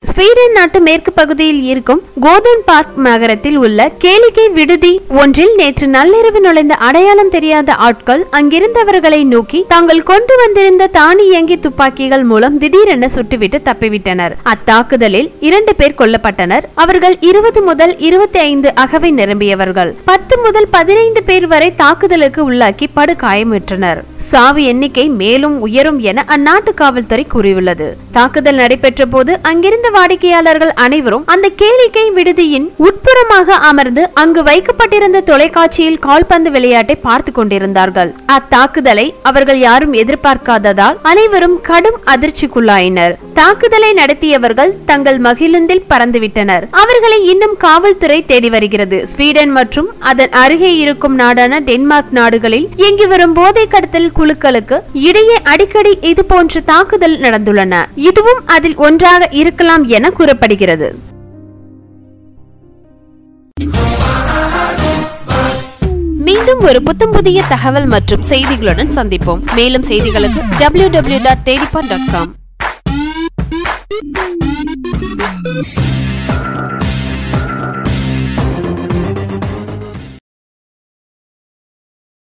Sweden நாட்டு மேற்கு பகுதியில் இருக்கும் கோதன் பார்க் நகரத்தில் உள்ள கேளிக்கை விடுதி ஒன்றில் நேற்று நள்ளிரவு நுழைந்த அடையாளம் தெரியாத ஆட்கள் அங்கிருந்தவர்களை நோக்கி தாங்கள் கொண்டு வந்திருந்த தானியங்கி துப்பாக்கிகள் மூலம் திடீரென சுட்டுவிட்டு தப்பிவிட்டனர் அத்தாக்குதலில் இரண்டு பேர் கொல்லப்பட்டனர் அவர்கள் இருபது முதல் இருபத்தி ஐந்து அகவை நிரம்பியவர்கள் பத்து முதல் பதினைந்து பேர் வரை தாக்குதலுக்கு உள்ளாக்கி படுகாயமுற்றனர் சாவு எண்ணிக்கை மேலும் உயரும் என அந்நாட்டு காவல்துறை கூறியுள்ளது தாக்குதல் நடைபெற்ற போது அங்கிருந்த வாடிக்கையாளர்கள் அனைவரும் அந்த கேளிக்கை விடுதியின் உட்புறமாக அமர்ந்து அங்கு வைக்கப்பட்டிருந்த தொலைக்காட்சியில் கால்பந்து விளையாட்டை பார்த்து கொண்டிருந்தார்கள் அத்தாக்குதலை அவர்கள் யாரும் எதிர்பார்க்காததால் அனைவரும் கடும் அதிர்ச்சிக்குள்ளாயினர் தாக்குதலை நடத்தியவர்கள் தங்கள் மகிழுந்தில் பறந்துவிட்டனர் அவர்களை இன்னும் காவல்துறை தேடி வருகிறது ஸ்வீடன் மற்றும் அதன் அருகே இருக்கும் நாடான டென்மார்க் நாடுகளில் இயங்கி வரும் போதை கடத்தல் குழுக்களுக்கு இடையே அடிக்கடி இது போன்ற தாக்குதல் நடந்துள்ளன இதுவும் அதில் ஒன்றாக இருக்கலாம் என கூறப்படுகிறது மீண்டும் ஒரு புத்தம் புதிய தகவல் மற்றும் செய்திகளுடன் சந்திப்போம் மேலும் செய்திகளுக்கு டபிள்யூ டபிள்யூ டாட் தேடிப்பான் டாட் காம்